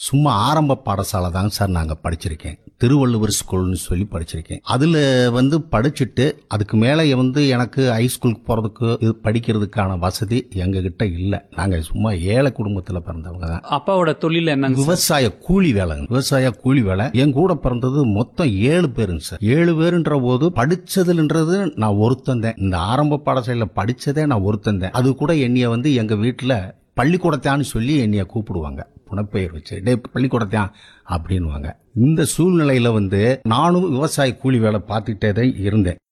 சும்மா ஆரம்ப பாடசாலை தான் சார் நாங்க படிச்சிருக்கேன் திருவள்ளுவர் ஸ்கூல்னு சொல்லி படிச்சிருக்கேன் அதுல வந்து படிச்சுட்டு அதுக்கு மேல வந்து எனக்கு ஹைஸ்கூலுக்கு போறதுக்கு இது படிக்கிறதுக்கான வசதி எங்க கிட்ட இல்ல நாங்க சும்மா ஏழை குடும்பத்துல பிறந்தவங்க தான் அப்பாவோட தொழில் என்னங்க சார்? விவசாய கூலி வேலைங்க விவசாய கூலி வேலை என் கூட பிறந்தது மொத்தம் ஏழு பேருங்க சார் ஏழு பேருன்ற போது படிச்சதுன்றது நான் ஒருத்தன் தான் இந்த ஆரம்ப பாடசாலையில படிச்சதே நான் ஒருத்தன் தான் அது கூட என்னைய வந்து எங்க வீட்டுல பள்ளிக்கூடத்தான்னு சொல்லி என்னைய கூப்பிடுவாங்க புனப்பெயர் வச்சு டே பள்ளிக்கூடத்தான் அப்படின்னுவாங்க இந்த சூழ்நிலையில வந்து நானும் விவசாய கூலி வேலை பார்த்துக்கிட்டே தான் இருந்தேன்